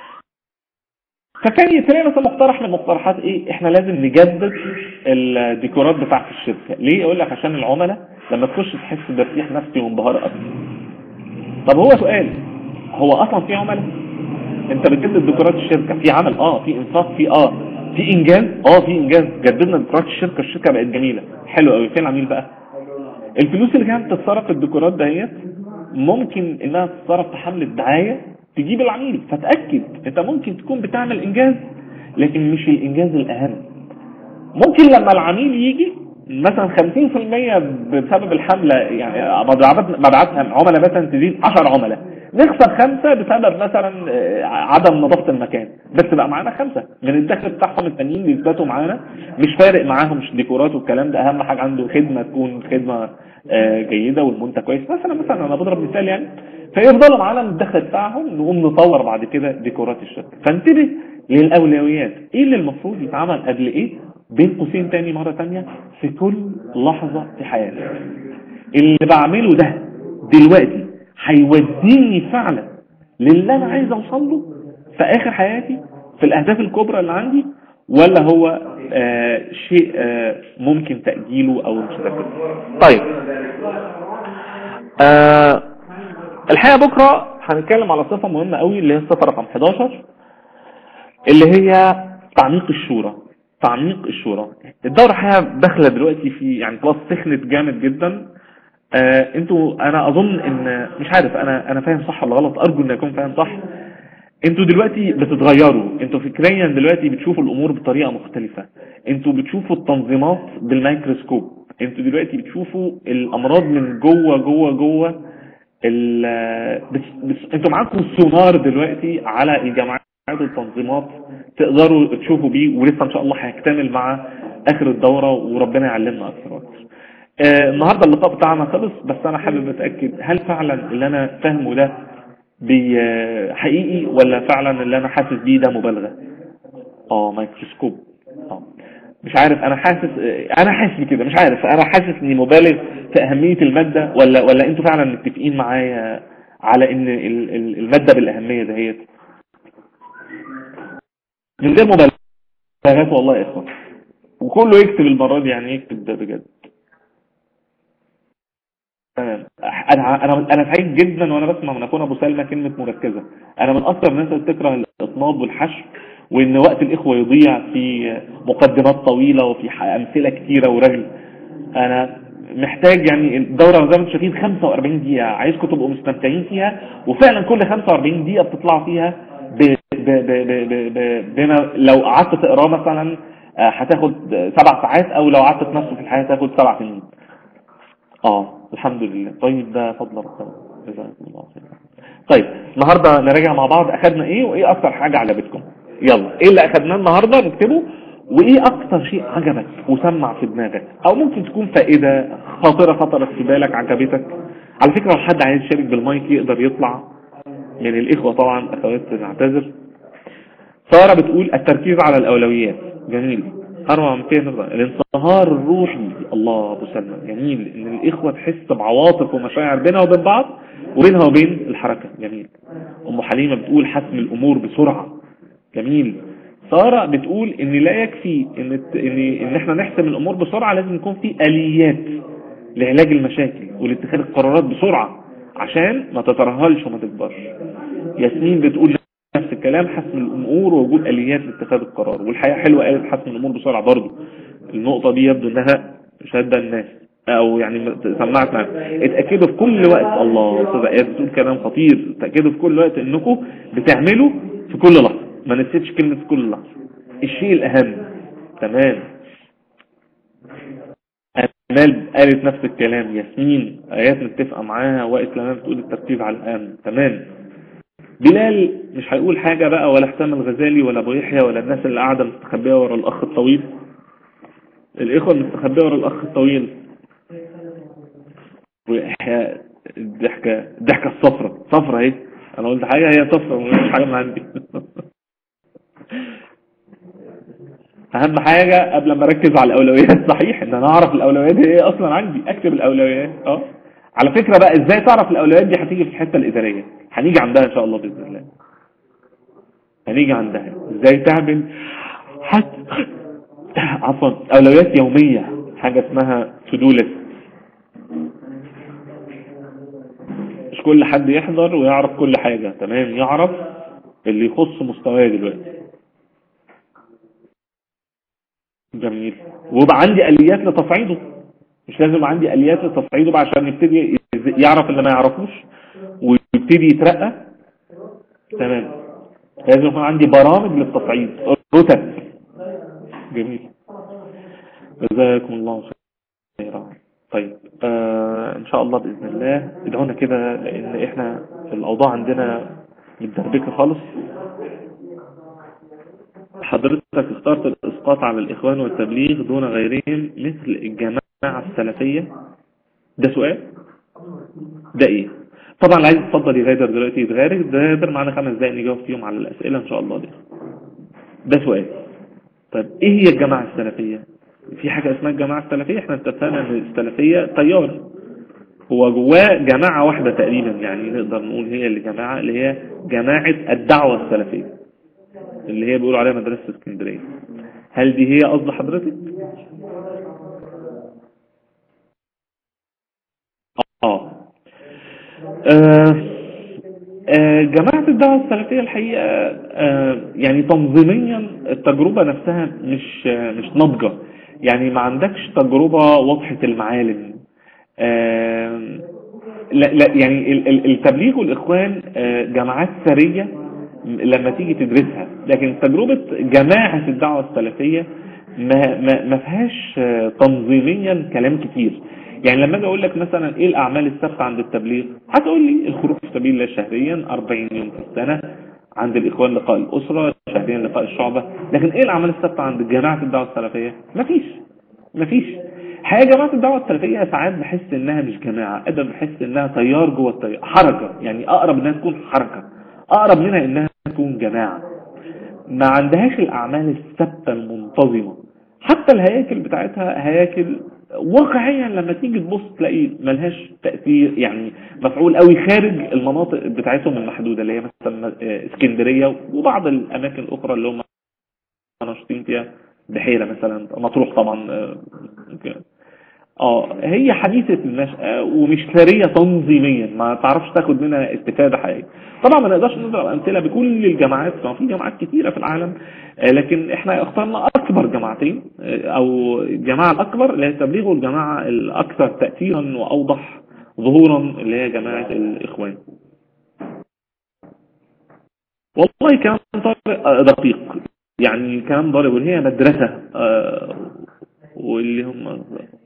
فكان يتلاقي مثلا مقترح من المقترحات ايه احنا لازم نجدد الديكورات بتاعت الشركة ليه اقول لك عشان العملاء لما تخش تحس بارتياح نفسي وانبهار اكتر طب هو سؤال هو اصلا في عملاء انت بتجدد ديكورات الشركة في عمل اه في انفاق في اه في انجاز اه في انجاز جددنا ديكورات الشركة الشركة بقت جميلة حلو قوي فين العميل بقى الفلوس اللي كانت تتصرف في الديكورات دهيت ممكن انها تتصرف في حملة دعاية تجيب العميل فتأكد انت ممكن تكون بتعمل انجاز لكن مش الانجاز الاهم ممكن لما العميل يجي مثلا 50% بسبب الحملة يعني مبيعات مبيعاتها عملاء مثلا تزيد 10 عملاء نخسر خمسة بسبب مثلا آه، عدم نظافة المكان بس بقى معانا خمسة من الدخل بتاعهم التانيين اللي يثبتوا معانا مش فارق معاهم مش ديكورات والكلام ده اهم حاجة عنده خدمة تكون خدمة آه، جيدة والمنتج كويس مثلا مثلا انا بضرب مثال يعني فيفضلوا معانا من الدخل بتاعهم نقوم نطور بعد كده ديكورات الشركة فانتبه للاولويات ايه اللي المفروض يتعمل قبل ايه بين قوسين تاني مرة تانية في كل لحظة في حياتك اللي بعمله ده دلوقتي هيوديني فعلا للي انا عايز اوصل له في اخر حياتي في الاهداف الكبرى اللي عندي ولا هو آه شيء آه ممكن تأجيله او مش تأجيله طيب آه الحقيقة بكرة هنتكلم على صفة مهمة قوي اللي هي الصفة رقم 11 اللي هي تعميق الشورى تعميق الشورى الدورة الحقيقة داخلة دلوقتي في يعني خلاص سخنت جامد جدا آه انتوا انا اظن ان مش عارف انا انا فاهم صح ولا غلط ارجو ان اكون فاهم صح انتوا دلوقتي بتتغيروا انتوا فكريا دلوقتي بتشوفوا الامور بطريقة مختلفة انتوا بتشوفوا التنظيمات بالميكروسكوب انتوا دلوقتي بتشوفوا الامراض من جوه جوه جوه ال- بس بس انتوا معاكم سونار دلوقتي على الجامعات والتنظيمات تقدروا تشوفوا بيه ولسه ان شاء الله هيكتمل مع اخر الدورة وربنا يعلمنا اكثر واكثر آه النهاردة اللقاء بتاعنا خلص بس انا حابب اتأكد هل فعلا اللي انا فاهمه ده بي- حقيقي ولا فعلا اللي انا حاسس بيه ده مبالغة اه مايكروسكوب اه مش عارف انا حاسس انا حاسس بكده مش عارف انا حاسس اني مبالغ في اهمية المادة ولا ولا انتوا فعلا متفقين معايا على ان ال- ال- المادة بالاهمية دهيت من غير مبالغات والله يا اخوان وكله يكتب المرة دي يعني يكتب ده بجد تمام انا انا انا سعيد جدا وانا بسمع من اخونا ابو سلمى كلمه مركزه انا من اكثر الناس اللي بتكره الاطناب والحشو وان وقت الاخوه يضيع في مقدمات طويله وفي ح- امثله كتيره ورغي انا محتاج يعني الدوره زي ما انتم شايفين 45 دقيقه عايزكم تبقوا مستمتعين فيها وفعلا كل 45 دقيقه بتطلعوا فيها ب ب ب ب ب ب بما لو قعدت تقراه مثلا آه، هتاخد سبع ساعات او لو قعدت تنفس في الحياه هتاخد سبع سنين اه الحمد لله طيب ده فضل ربنا جزاكم الله خير طيب النهارده نراجع مع بعض اخدنا ايه وايه اكتر حاجه عجبتكم يلا ايه اللي اخدناه النهارده نكتبه وايه اكتر شيء عجبك وسمع في دماغك او ممكن تكون فائده خاطره خطرت في بالك عجبتك على فكره لو حد عايز يشارك بالمايك يقدر يطلع من الاخوه طبعا اخوات نعتذر سارة بتقول التركيز على الأولويات جميل أروع من كده نرضى. الانصهار الروحي الله أبو سلمى جميل إن الإخوة تحس بعواطف ومشاعر بينها وبين بعض وبينها وبين الحركة جميل أم حليمة بتقول حسم الأمور بسرعة جميل سارة بتقول إن لا يكفي إن, الت- إن, إن إحنا نحسم الأمور بسرعة لازم يكون في آليات لعلاج المشاكل ولاتخاذ القرارات بسرعة عشان ما تترهلش وما تكبرش ياسمين بتقول نفس الكلام حسم الامور ووجود اليات لاتخاذ القرار والحقيقه حلوه قالت حسم الامور بسرعه برضه النقطه دي يبدو انها شاده الناس او يعني سمعت معاك اتاكدوا في كل وقت الله استاذ اياد بتقول كلام خطير اتاكدوا في كل وقت انكم بتعملوا في كل لحظه ما نسيتش كلمه في كل لحظه الشيء الاهم تمام امال قالت نفس الكلام ياسمين ايات متفقه معاها واسلام بتقول التركيز على الامن تمام بلال مش هيقول حاجة بقى ولا حسام الغزالي ولا ابو يحيى ولا الناس اللي قاعدة مستخبية ورا الاخ الطويل الاخوة المستخبية ورا الاخ الطويل ويحيى الضحكة الضحكة الصفرة صفرة اهي انا قلت حاجة هي صفرة مش حاجة من عندي اهم حاجة قبل ما اركز على الاولويات صحيح ان انا اعرف الاولويات دي ايه اصلا عندي اكتب الاولويات اه على فكرة بقى ازاي تعرف الاولويات دي هتيجي في الحتة الادارية هنيجي عندها ان شاء الله باذن الله هنيجي عندها ازاي تعمل حت عفوا اولويات يومية حاجة اسمها to do list مش كل حد يحضر ويعرف كل حاجة تمام يعرف اللي يخص مستواه دلوقتي جميل ويبقى عندي اليات لتصعيده مش لازم يبقى عندي اليات لتصعيده بقى عشان يبتدي يعرف اللي ما يعرفوش ويبتدي يترقى تمام لازم يكون عندي برامج للتصعيد رتب جميل جزاكم الله خيرا طيب آه ان شاء الله باذن الله ادعونا كده لان احنا الاوضاع عندنا متدربكه خالص حضرتك اخترت الاسقاط على الاخوان والتبليغ دون غيرهم مثل الجماعه السلفيه ده سؤال ده ايه طبعا اللي عايز يتفضل يغادر دلوقتي يتغادر يتغادر معانا خمس دقايق نجاوب فيهم على الاسئله ان شاء الله دي ده سؤال طيب ايه هي الجماعه السلفيه في حاجه اسمها الجماعه السلفيه احنا اتفقنا ان السلفيه تيار هو جواه جماعه واحده تقريبا يعني نقدر نقول هي اللي جماعه اللي هي جماعه الدعوه السلفيه اللي هي بيقولوا عليها مدرسه اسكندريه هل دي هي قصد حضرتك اه آه، آه، جماعة الدعوة السلفية الحقيقة آه، يعني تنظيميا التجربة نفسها مش آه، مش ناضجة يعني ما عندكش تجربة واضحة المعالم آه، لا لا يعني ال- ال- التبليغ والإخوان آه، جماعات سرية لما تيجي تدرسها لكن تجربة جماعة الدعوة السلفية ما ما ما فيهاش آه، تنظيميا كلام كتير يعني لما اجي اقول لك مثلا ايه الاعمال الثابته عند التبليغ هتقول لي الخروج في سبيل الله شهريا 40 يوم في السنه عند الاخوان لقاء الاسره شهريا لقاء الشعبه لكن ايه الاعمال الثابته عند جماعه الدعوه السلفيه مفيش مفيش حاجة جماعة الدعوة السلفية ساعات بحس انها مش جماعة ابدا بحس انها تيار جوه التيار حركة يعني اقرب انها تكون حركة اقرب منها انها تكون جماعة ما عندهاش الاعمال الثابتة المنتظمة حتى الهياكل بتاعتها هياكل واقعيا لما تيجي تبص تلاقي ملهاش تأثير يعني مفعول قوي خارج المناطق بتاعتهم المحدودة اللي هي مثلا اسكندرية وبعض الاماكن الاخرى اللي هم ناشطين فيها بحيرة مثلا مطروح طبعا اه هي حديثة النشأة ومش ثرية تنظيميا ما تعرفش تاخد منها استفادة حقيقية طبعا ما نقدرش نضرب امثلة بكل الجامعات في جامعات كتيرة في العالم لكن احنا اخترنا اكبر جامعتين او الجماعة الاكبر اللي هي التبليغ والجماعة الاكثر تأثيرا واوضح ظهورا اللي هي جماعة الاخوان والله كلام طارق دقيق يعني كلام ضارب واللي هي مدرسة واللي هم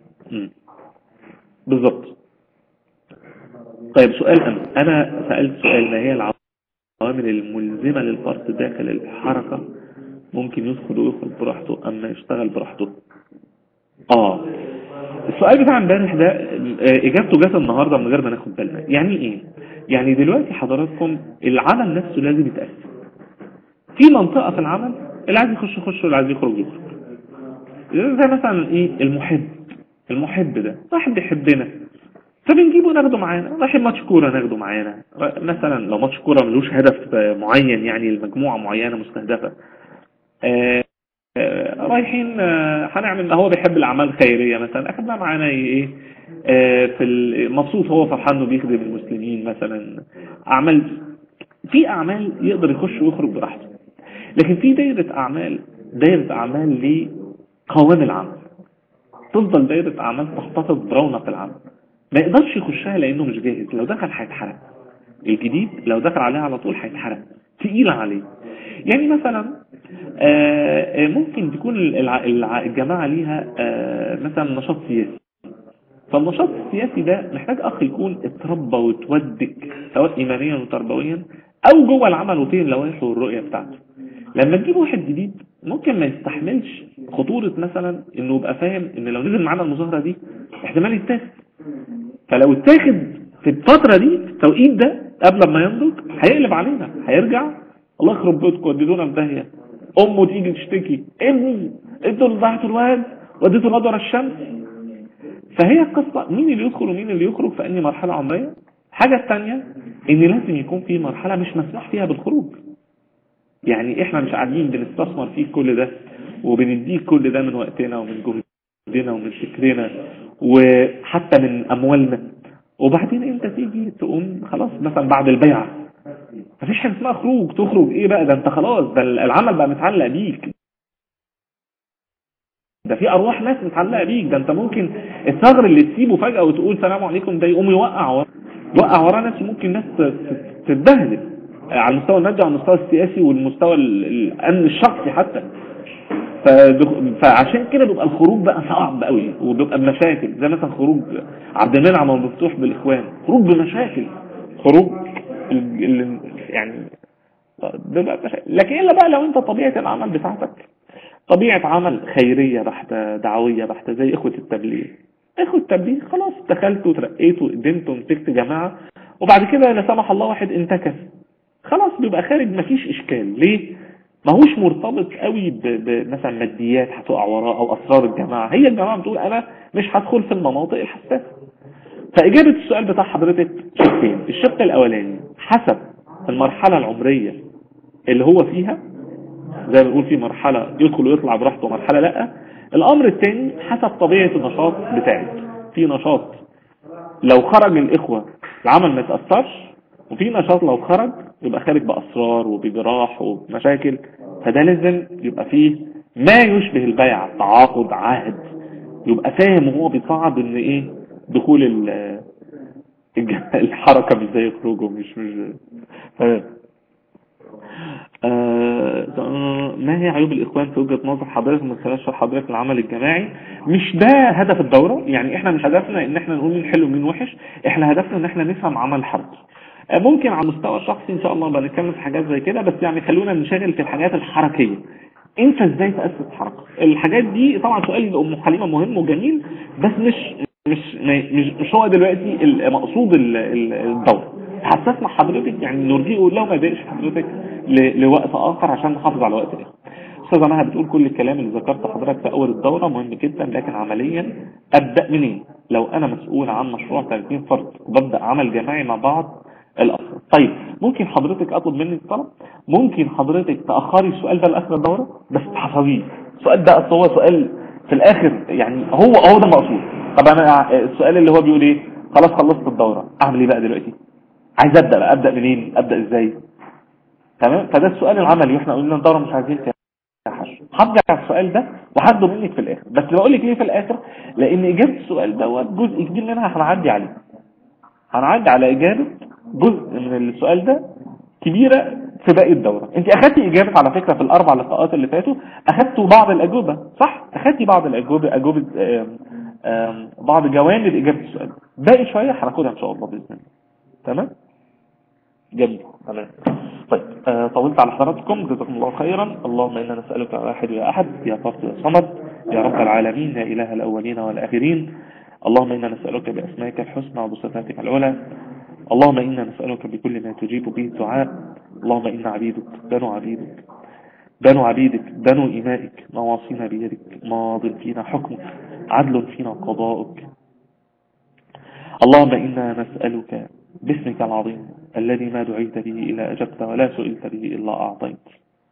بالضبط طيب سؤال أنا أنا سألت سؤال ما هي العوامل الملزمة للفرد داخل الحركة ممكن يدخل ويخرج براحته أما يشتغل براحته آه السؤال بتاع امبارح ده إجابته جات النهاردة من غير ما ناخد بالنا يعني إيه يعني دلوقتي حضراتكم العمل نفسه لازم يتقسم في منطقة في العمل اللي عايز يخش يخش واللي عايز يخرج يخرج زي مثلا ايه المحب المحب ده واحد بيحبنا فبنجيبه ناخده معانا رايحين ماتش كوره ناخده معانا مثلا لو ماتش كوره ملوش هدف معين يعني المجموعه معينه مستهدفه آآ آآ رايحين هنعمل هو بيحب الاعمال الخيريه مثلا اخدنا معانا ايه في مبسوط هو فرحان انه بيخدم المسلمين مثلا اعمال في اعمال يقدر يخش ويخرج براحته لكن في دايره اعمال دايره اعمال لقوام العمل تفضل دايرة أعمال تحتفظ برونق العمل ما يقدرش يخشها لأنه مش جاهز لو دخل هيتحرق الجديد لو دخل عليها على طول هيتحرق تقيلة عليه يعني مثلا ممكن تكون الجماعة ليها مثلا نشاط سياسي فالنشاط السياسي ده محتاج أخ يكون اتربى وتودك سواء إيمانيا وتربويا أو جوه العمل وفين لوائحه والرؤية بتاعته لما تجيب واحد جديد ممكن ما يستحملش خطورة مثلا انه يبقى فاهم ان لو نزل معانا المظاهرة دي احتمال يتاخد فلو اتاخد في الفترة دي في التوقيت ده قبل ما ينضج هيقلب علينا هيرجع الله يخرب بيتكم وديتونا في داهية امه تيجي تشتكي ابني انتوا اللي ضيعتوا الواد وديتوا نظر الشمس فهي القصة مين اللي يدخل ومين اللي يخرج في اني مرحلة عمرية الحاجة الثانية ان لازم يكون في مرحلة مش مسموح فيها بالخروج يعني احنا مش قاعدين بنستثمر فيك كل ده وبنديك كل ده من وقتنا ومن جهدنا ومن فكرنا وحتى من اموالنا وبعدين انت تيجي تقوم خلاص مثلا بعد البيعة مفيش حاجه اسمها خروج تخرج ايه بقى ده انت خلاص ده العمل بقى متعلق بيك ده في ارواح ناس متعلقه بيك ده انت ممكن الثغر اللي تسيبه فجأة وتقول سلام عليكم ده يقوم يوقع ورا يوقع وراه ناس ممكن ناس تتبهدل على المستوى المادي وعلى المستوى السياسي والمستوى الامن الشخصي حتى فعشان كده بيبقى الخروج بقى صعب قوي وبيبقى بمشاكل زي مثلا خروج عبد المنعم المفتوح بالاخوان خروج بمشاكل خروج يعني بيبقى بمشاكل لكن الا بقى لو انت طبيعه العمل بتاعتك طبيعه عمل خيريه بحته دعويه بحته زي اخوه التبليغ اخوه التبليغ خلاص دخلت وترقيت وقدمت ومسكت جماعه وبعد كده لا سمح الله واحد انتكس خلاص بيبقى خارج مفيش اشكال ليه ماهوش مرتبط قوي بمثلا ماديات هتقع وراه او اسرار الجماعة هي الجماعة بتقول انا مش هدخل في المناطق الحساسة فاجابة السؤال بتاع حضرتك شقين الشق الاولاني حسب المرحلة العمرية اللي هو فيها زي ما بنقول في مرحلة يدخل ويطلع براحته ومرحلة لا الامر الثاني حسب طبيعة النشاط بتاعك في نشاط لو خرج الاخوة العمل ما يتأثرش وفي نشاط لو خرج يبقى خارج بأسرار وبجراح ومشاكل فده لازم يبقى فيه ما يشبه البيع تعاقد عهد يبقى فاهم وهو بيصعد ان ايه دخول الحركة مش زي خروجه مش مش آه ما هي عيوب الاخوان في وجهة نظر حضرتك من خلال شرح حضرتك العمل الجماعي مش ده هدف الدورة يعني احنا مش هدفنا ان احنا نقول مين حلو ومين وحش احنا هدفنا ان احنا نفهم عمل حرب ممكن على المستوى الشخصي ان شاء الله بنتكلم في حاجات زي كده بس يعني خلونا نشغل في الحاجات الحركية انت ازاي تأسس حركة الحاجات دي طبعا سؤال ام حليمة مهم وجميل بس مش مش مش, مش هو دلوقتي المقصود الدورة حسسنا حضرتك يعني نرجئه لو ما بقاش حضرتك لوقت اخر عشان نحافظ على وقت ده استاذه مها بتقول كل الكلام اللي ذكرته حضرتك في اول الدورة مهم جدا لكن عمليا ابدأ منين لو انا مسؤول عن مشروع 30 فرد وببدأ عمل جماعي مع بعض الأفضل طيب ممكن حضرتك أطلب مني الطلب ممكن حضرتك تأخري السؤال ده لآخر الدورة بس تحفظيه السؤال ده أصل هو سؤال في الآخر يعني هو هو ده المقصود طب أنا السؤال اللي هو بيقول إيه خلاص خلصت الدورة أعمل إيه بقى دلوقتي عايز أبدأ بقى أبدأ منين أبدأ إزاي تمام فده السؤال العملي وإحنا قلنا الدورة مش عايزين هرجع على السؤال ده وهاخده منك في الآخر بس بقول لك ليه في الآخر لأن إجابة السؤال دوت جزء كبير منها هنعدي عليه هنعدي على إجابة جزء من السؤال ده كبيرة في باقي الدورة انت اخدتي اجابة على فكرة في الاربع لقاءات اللي فاتوا اخدتوا بعض الاجوبة صح اخدتي بعض الاجوبة اجوبة آم آم بعض جوانب اجابة السؤال باقي شوية هناخدها ان شاء الله باذن الله تمام جميل تمام طيب آه طولت على حضراتكم جزاكم الله خيرا اللهم إنا نسألك واحد يا أحد يا فرد يا صمد يا رب العالمين يا إله الأولين والآخرين اللهم إنا نسألك بأسمائك الحسنى وبصفاتك العلى اللهم إنا نسألك بكل ما تجيب به الدعاء اللهم إنا عبيدك بنو عبيدك بنو عبيدك بنو إمائك نواصينا بيدك ماض فينا حكمك عدل فينا قضاؤك اللهم إنا نسألك باسمك العظيم الذي ما دعيت به إلا أجبت ولا سئلت به إلا أعطيت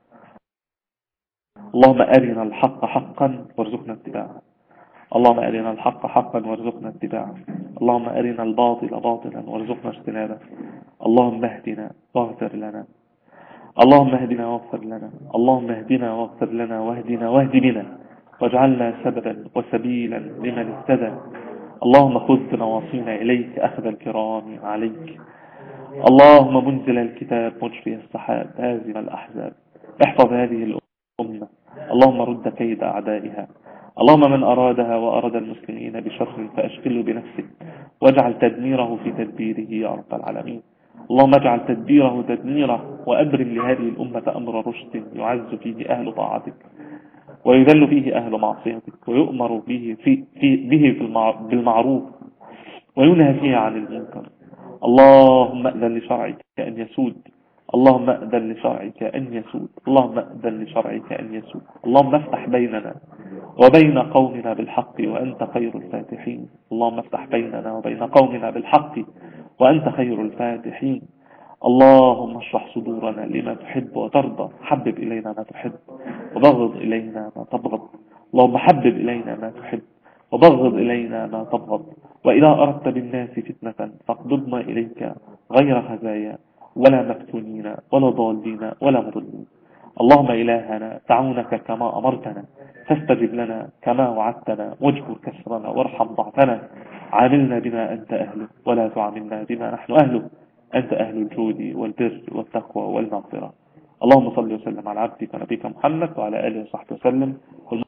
اللهم أرنا الحق حقا وارزقنا اتباعه اللهم أرنا الحق حقا وارزقنا اتباعه اللهم أرنا الباطل باطلا وارزقنا اجتنابه اللهم اهدنا واغفر لنا اللهم اهدنا واغفر لنا اللهم اهدنا واغفر لنا واهدنا واهد بنا واجعلنا سببا وسبيلا لمن اهتدى اللهم خذ بنواصينا إليك أخذ الكرام عليك اللهم منزل الكتاب مجري السحاب هازم الأحزاب احفظ هذه الأمة اللهم رد كيد أعدائها اللهم من أرادها وأراد المسلمين بشر فأشغله بنفسه واجعل تدميره في تدبيره يا رب العالمين اللهم اجعل تدبيره تدميره وأبرم لهذه الأمة أمر رشد يعز فيه أهل طاعتك ويذل فيه أهل معصيتك ويؤمر به, في في به في بالمعروف وينهى فيه عن المنكر اللهم أذن لشرعك أن يسود اللهم أذن لشرعك أن يسود اللهم أذن لشرعك أن يسود اللهم افتح بيننا وبين قومنا بالحق وأنت خير الفاتحين اللهم افتح بيننا وبين قومنا بالحق وأنت خير الفاتحين اللهم اشرح صدورنا لما تحب وترضى حبب إلينا ما تحب وبغض إلينا ما تبغض اللهم حبب إلينا ما تحب وبغض إلينا ما تبغض وإذا أردت بالناس فتنة فاقبضنا إليك غير خزايا ولا مفتونين ولا ضالين ولا مضلين اللهم إلهنا دعونك كما أمرتنا فاستجب لنا كما وعدتنا واجبر كسرنا وارحم ضعفنا عاملنا بما أنت أهله ولا تعاملنا بما نحن أهله أنت أهل الجود والبر والتقوى والمغفرة اللهم صل وسلم على عبدك ونبيك محمد وعلى آله وصحبه وسلم